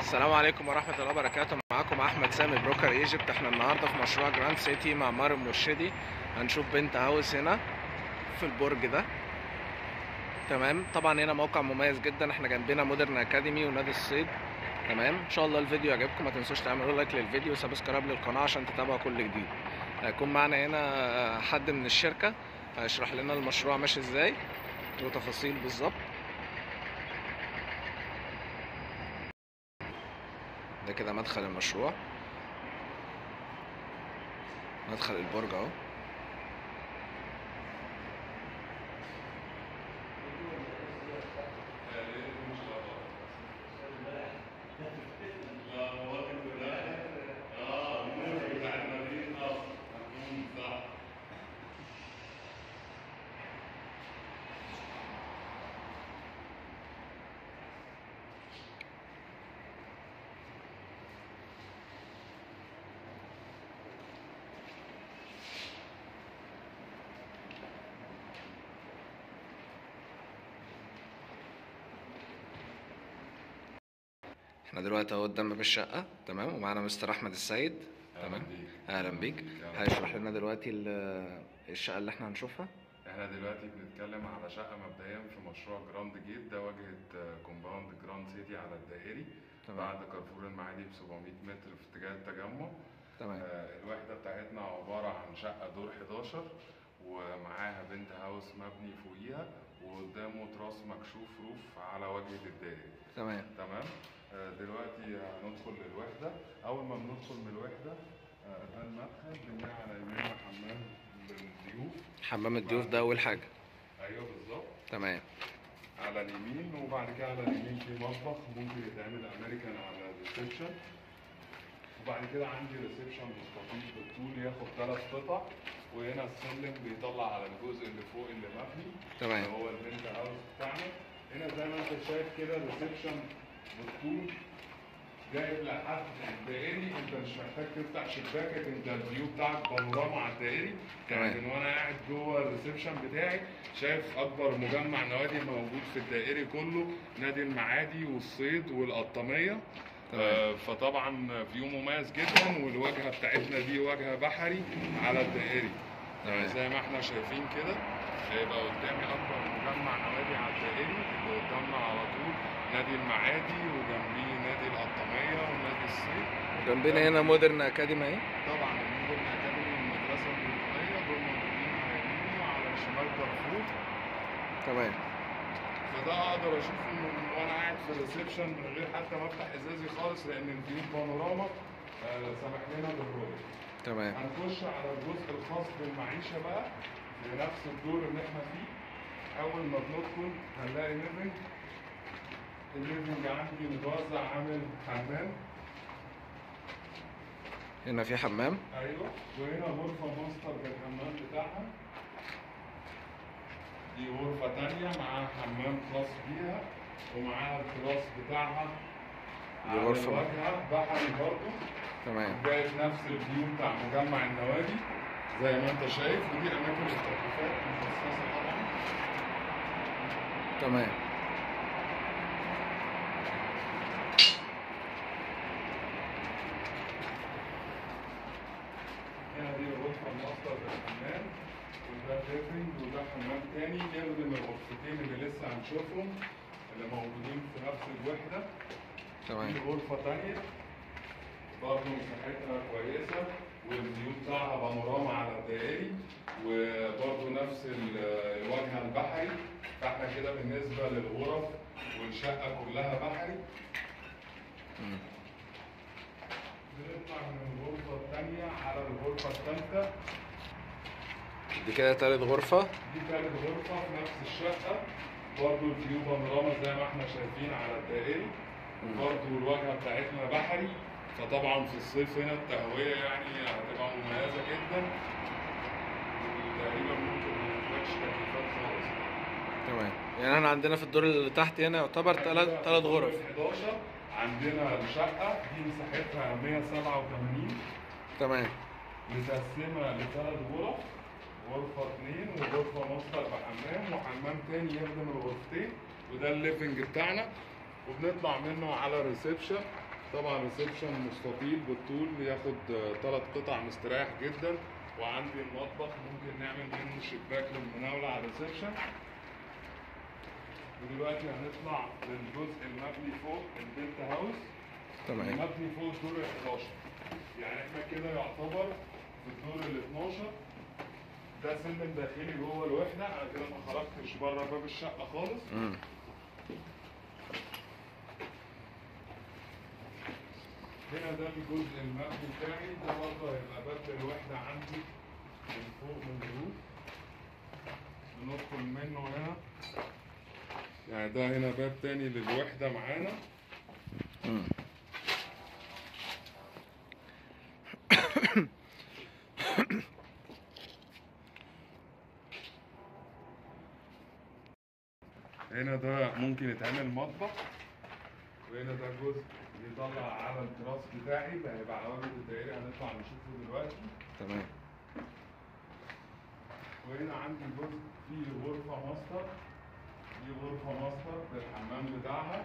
السلام عليكم ورحمة الله وبركاته معاكم أحمد سامي بروكر ايجيبت احنا النهاردة في مشروع جراند سيتي مع مار المرشدي هنشوف بنت هاوس هنا في البرج ده تمام طبعا هنا موقع مميز جدا احنا جنبنا مودرن اكاديمي ونادي الصيد تمام ان شاء الله الفيديو يعجبكم ما تنسوش تعملوا لايك للفيديو وسبسكرايب للقناة عشان تتابعوا كل جديد هيكون معانا هنا حد من الشركة هيشرح لنا المشروع ماشي ازاي وتفاصيل بالظبط ده كده مدخل المشروع مدخل البرج اهو احنا دلوقتي اهو قدام باب الشقة تمام ومعانا مستر احمد السيد تمام اهلا بيك هيشرح لنا دلوقتي ال- الشقة اللي احنا هنشوفها احنا دلوقتي بنتكلم على شقة مبدئيا في مشروع جراند جيت ده واجهة كومباوند جراند سيتي على الدائري تمام بعد كارفور المعادي ب 700 متر في اتجاه التجمع تمام آه، الوحدة بتاعتنا عبارة عن شقة دور 11 ومعاها بنت هاوس مبني فوقيها وقدامه تراس مكشوف روف على وجهة الدائري تمام تمام آه، دلوقتي هندخل للوحدة أول ما بندخل من الوحدة آه، ده المدخل بنلاقي على يميننا حمام للضيوف حمام الضيوف ده اول حاجة أيوه بالظبط تمام على اليمين وبعد كده على اليمين في مطبخ ممكن يتعمل امريكان على الريسبشن وبعد كده عندي ريسبشن مستطيل بالطول ياخد ثلاث قطع وهنا السلم بيطلع على الجزء اللي فوق اللي مبني تمام اللي هو البنت هاوس بتاعنا هنا زي ما انت شايف كده الريسبشن بالطول جايب لحد الدائري انت مش محتاج تفتح شباكك انت الفيو بتاعك بانوراما على الدائري يعني تمام. من وانا قاعد جوه الريسبشن بتاعي شايف اكبر مجمع نوادي موجود في الدائري كله نادي المعادي والصيد والقطاميه تمام. آه، فطبعا فيو مميز جدا والواجهه بتاعتنا دي واجهه بحري على الدائري تمام يعني زي ما احنا شايفين كده هيبقى قدامي اكبر مجمع نوادي على الدائري اللي قدامنا على طول نادي المعادي وجنبيه نادي القطاميه ونادي الصيد جنبنا هنا مودرن اكاديمي اهي طبعا المودرن اكاديمي والمدرسه البريطانيه دول موجودين على يميني وعلى شمال كارفور تمام فده اقدر اشوفه من وانا قاعد في الريسبشن من غير حتى ما افتح ازازي خالص لان الفيو بانوراما آه، سمح لنا بالرؤيه تمام هنخش على الجزء الخاص بالمعيشه بقى في نفس الدور اللي احنا فيه اول ما بندخل هنلاقي ليفنج الليفنج عندي متوزع عامل حمام هنا في حمام ايوه وهنا غرفه ماستر بالحمام بتاعها دي غرفه تانية معاها حمام خاص بيها ومعاها التراس بتاعها دي على غرفة. الواجهه بحري برضه تمام جايب نفس الفيو بتاع مجمع النوادي زي ما انت شايف ودي اماكن التوقيفات مخصصه طبعا تمام هنا دي الغرفه الماستر بالحمام وده ليفنج وده حمام تاني نخدم الغرفتين اللي لسه هنشوفهم اللي موجودين في نفس الوحده تمام دي غرفه تانيه برضه مساحتها كويسه والفيو بتاعها بانوراما على الدائري وبرضه نفس ال- الواجهه البحري فاحنا كده بالنسبه للغرف والشقه كلها بحري مم. بنطلع من الغرفه الثانيه على الغرفه الثالثه دي كده تالت غرفة دي كانت غرفه في نفس الشقه برضه الفيو بانوراما زي ما احنا شايفين على الدائري مم. برضه الواجهه بتاعتنا بحري فطبعا في الصيف هنا التهويه يعني هتبقى مميزه جدا تقريبا ممكن ما نحتاجش تكييفات خالص تمام يعني احنا عندنا في الدور اللي تحت هنا يعتبر تلات تلات غرف 11 عندنا الشقه دي مساحتها 187 تمام متقسمه لثلاث غرف غرفة اتنين وغرفة ماستر بحمام وحمام تاني يخدم الغرفتين وده الليفنج بتاعنا وبنطلع منه على الريسبشن طبعا ريسبشن مستطيل بالطول ياخد ثلاث قطع مستريح جدا وعندي المطبخ ممكن نعمل منه شباك للمناولة على الريسبشن ودلوقتي هنطلع للجزء المبني فوق البنت هاوس تمام المبني فوق الدور ال 11 يعني احنا كده يعتبر في الدور ال 12 ده سلم داخلي جوه الوحده انا كده ما خرجتش بره باب الشقه خالص مم. هنا ده الجزء المبني بتاعي ده برضه هيبقى باب الوحده عندي من فوق من الروف بندخل منه هنا يعني ده هنا باب تاني للوحده معانا مم. هنا ده ممكن يتعمل مطبخ وهنا ده جزء بيطلع على التراس بتاعي اللي هيبقى على وجه الدائري هنطلع نشوفه دلوقتي تمام وهنا عندي جزء فيه غرفة ماستر دي غرفة ماستر للحمام بتاعها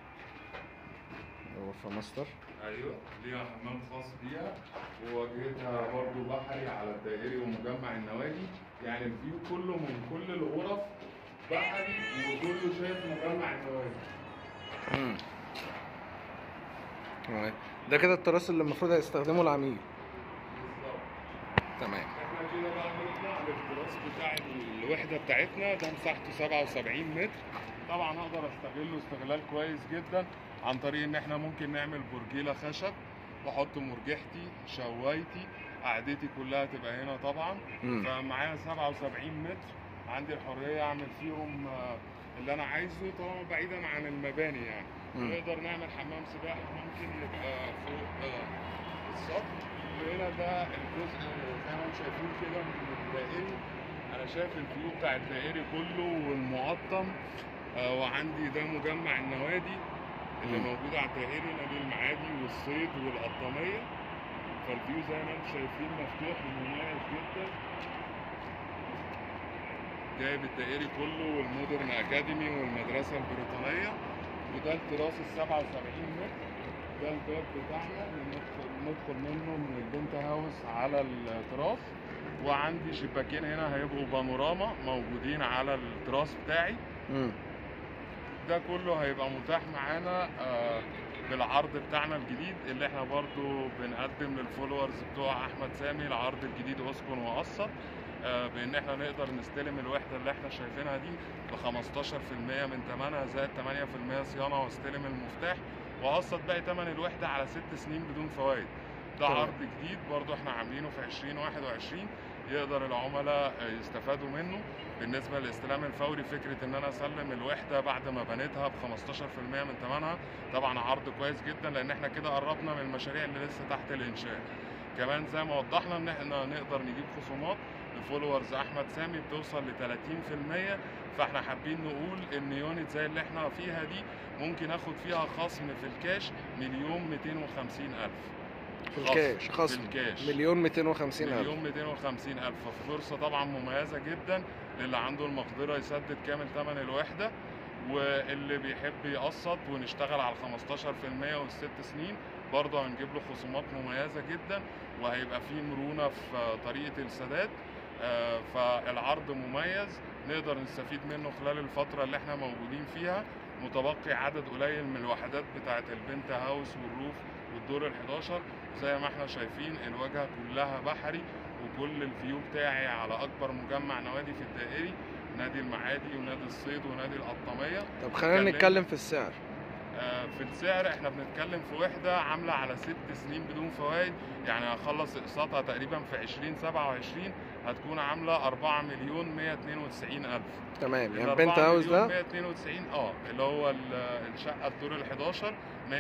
غرفة ماستر ايوه ليها حمام خاص بيها وواجهتها برضو بحري على الدائري ومجمع النوادي يعني الفيو كله من كل الغرف بحري وكله شايف مجمع النوادي مم. تمام ده كده التراس اللي المفروض هيستخدمه العميل بالظبط تمام احنا كده بقى نطلع للتراس بتاع الوحده بتاعتنا ده مساحته 77 متر طبعا اقدر استغله استغلال كويس جدا عن طريق ان احنا ممكن نعمل برجيله خشب واحط مرجحتي شوايتي قعدتي كلها تبقى هنا طبعا مم. فمعايا 77 متر عندي الحريه اعمل فيهم آه، اللي انا عايزه طالما بعيدا عن المباني يعني مم. نقدر نعمل حمام سباحه ممكن يبقى فوق آه، السطح وهنا ده الجزء زي ما انتم شايفين كده من الدائري انا شايف الفيو بتاع الدائري كله والمقطم آه، وعندي ده مجمع النوادي اللي مم. موجود على الدائري نادي المعادي والصيد والقطاميه فالفيو زي ما انتم شايفين مفتوح ومميز جدا جايب الدائري كله والمودرن اكاديمي والمدرسه البريطانيه وده التراس ال 77 متر ده الباب بتاعنا اللي ندخل ندخل منه من البنت هاوس على التراس وعندي شباكين هنا هيبقوا بانوراما موجودين على التراس بتاعي مم. ده كله هيبقى متاح معانا آه، بالعرض بتاعنا الجديد اللي احنا برضو بنقدم للفولورز بتوع احمد سامي العرض الجديد اسكن وقسط آه، بان احنا نقدر نستلم الوحده اللي احنا شايفينها دي ب 15% من ثمنها زائد 8% صيانه واستلم المفتاح وقسط باقي ثمن الوحده على ست سنين بدون فوائد ده تمام. عرض جديد برضو احنا عاملينه في 2021 يقدر العملاء آه، يستفادوا منه بالنسبه للاستلام الفوري فكره ان انا اسلم الوحده بعد ما بنيتها ب 15% من ثمنها طبعا عرض كويس جدا لان احنا كده قربنا من المشاريع اللي لسه تحت الانشاء كمان زي ما وضحنا ان احنا نقدر نجيب خصومات لفولورز احمد سامي بتوصل ل 30% فاحنا حابين نقول ان يونت زي اللي احنا فيها دي ممكن اخد فيها خصم في الكاش مليون 250 الف في الكاش في خصم الكاش مليون 250 ألف مليون 250 الف ففرصه طبعا مميزه جدا للي عنده المقدره يسدد كامل ثمن الوحده واللي بيحب يقسط ونشتغل على 15% والست سنين برضه هنجيب له خصومات مميزه جدا وهيبقى فيه مرونه في طريقه السداد آه، فالعرض مميز نقدر نستفيد منه خلال الفتره اللي احنا موجودين فيها متبقي عدد قليل من الوحدات بتاعه البنت هاوس والروف والدور ال11 زي ما احنا شايفين الواجهه كلها بحري وكل الفيو بتاعي على اكبر مجمع نوادي في الدائري نادي المعادي ونادي الصيد ونادي القطاميه طب خلينا نتكلم- نتكلم في السعر آه، في السعر احنا بنتكلم في وحده عامله على ست سنين بدون فوائد يعني هخلص اقساطها تقريبا في 2027 هتكون عامله 4 مليون 192 الف تمام يعني ال بنت 4 هاوس مليون ده 192 اه اللي هو ال- الشقه الدور ال 11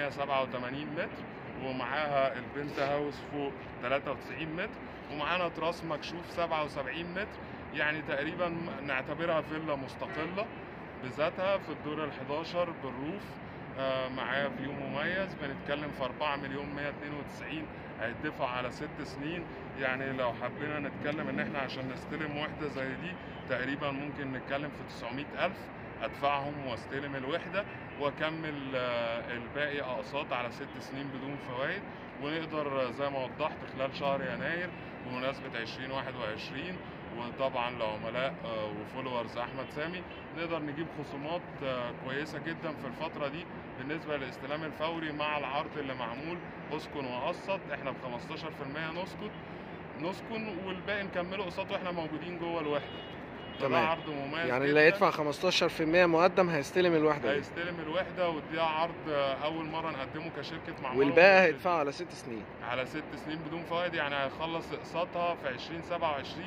187 متر ومعاها البنت هاوس فوق 93 متر ومعانا تراس مكشوف 77 متر يعني تقريبا نعتبرها فيلا مستقله بذاتها في الدور ال 11 بالروف آه، معاه فيو مميز بنتكلم في 4 مليون 192 هيدفع على ست سنين يعني لو حبينا نتكلم ان احنا عشان نستلم وحده زي دي تقريبا ممكن نتكلم في 900 ألف ادفعهم واستلم الوحده واكمل آه، الباقي اقساط على ست سنين بدون فوائد ونقدر آه، زي ما وضحت خلال شهر يناير بمناسبة 2021 وطبعا لعملاء آه، وفولورز احمد سامي نقدر نجيب خصومات آه، كويسه جدا في الفتره دي بالنسبه للاستلام الفوري مع العرض اللي معمول اسكن وقسط احنا ب 15% نسكت نسكن والباقي نكمله قسط واحنا موجودين جوه الوحده فده تمام. عرض مميز يعني جداً. اللي هيدفع 15% مقدم هيستلم الوحده دي هيستلم الوحده وده عرض آه، اول مره نقدمه كشركه معمار والباقي ومرشد. هيدفعه على ست سنين على ست سنين بدون فوائد يعني هيخلص اقساطها في 2027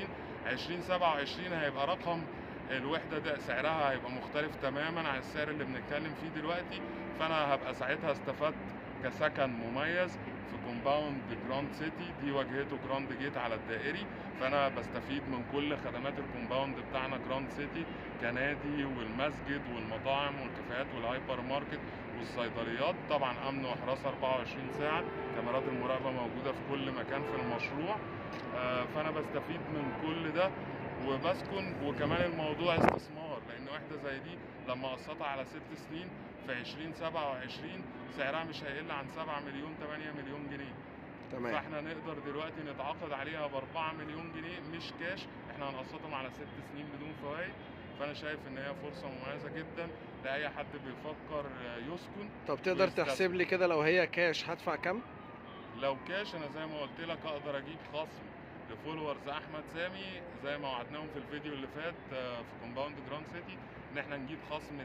2027 هيبقى رقم الوحده ده سعرها هيبقى مختلف تماما عن السعر اللي بنتكلم فيه دلوقتي فانا هبقى ساعتها استفدت كسكن مميز في كومباوند جراند سيتي دي واجهته جراند جيت على الدائري فانا بستفيد من كل خدمات الكومباوند بتاعنا جراند سيتي كنادي والمسجد والمطاعم والكافيهات والهايبر ماركت والصيدليات طبعا امن وحراسه 24 ساعه كاميرات المراقبه موجوده في كل مكان في المشروع آه، فانا بستفيد من كل ده وبسكن وكمان الموضوع استثمار لان واحده زي دي لما قسطها على ست سنين في 2027 سعرها مش هيقل عن 7 مليون 8 مليون جنيه تمام فاحنا نقدر دلوقتي نتعاقد عليها ب 4 مليون جنيه مش كاش احنا هنقسطهم على ست سنين بدون فوائد فانا شايف ان هي فرصه مميزه جدا لاي حد بيفكر آه، يسكن طب تقدر ويستثمر. تحسب لي كده لو هي كاش هدفع كام لو كاش انا زي ما قلت لك اقدر اجيب خصم لفولورز احمد سامي زي ما وعدناهم في الفيديو اللي فات آه، في كومباوند جراند سيتي ان احنا نجيب خصم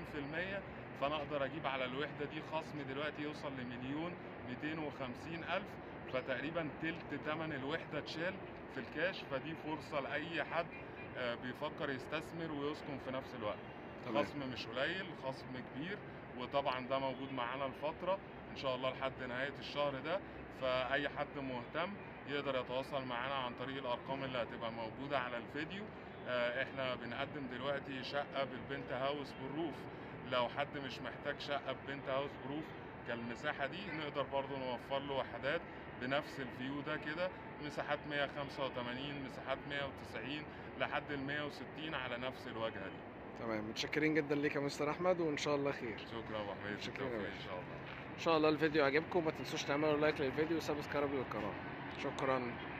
30% فانا اقدر اجيب على الوحده دي خصم دلوقتي يوصل لمليون 250 الف فتقريبا تلت تمن الوحده اتشال في الكاش فدي فرصه لاي حد آه، بيفكر يستثمر ويسكن في نفس الوقت تمام خصم مش قليل خصم كبير وطبعا ده موجود معانا الفترة ان شاء الله لحد نهاية الشهر ده فاي حد مهتم يقدر يتواصل معانا عن طريق الارقام اللي هتبقى موجودة على الفيديو آه، احنا بنقدم دلوقتي شقة بالبنت هاوس بالروف لو حد مش محتاج شقة ببنت هاوس بروف كالمساحة دي نقدر برضو نوفر له وحدات بنفس الفيو ده كده مساحات 185 مساحات 190 لحد ال 160 على نفس الواجهة دي تمام متشكرين جدا ليك يا مستر احمد وان شاء الله خير شكرا يا ابو حميد شكرا يا بالتوفيق باشا. ان شاء الله ان شاء الله الفيديو عجبكم ما تنسوش تعملوا لايك للفيديو وسبسكرايب للقناه شكرا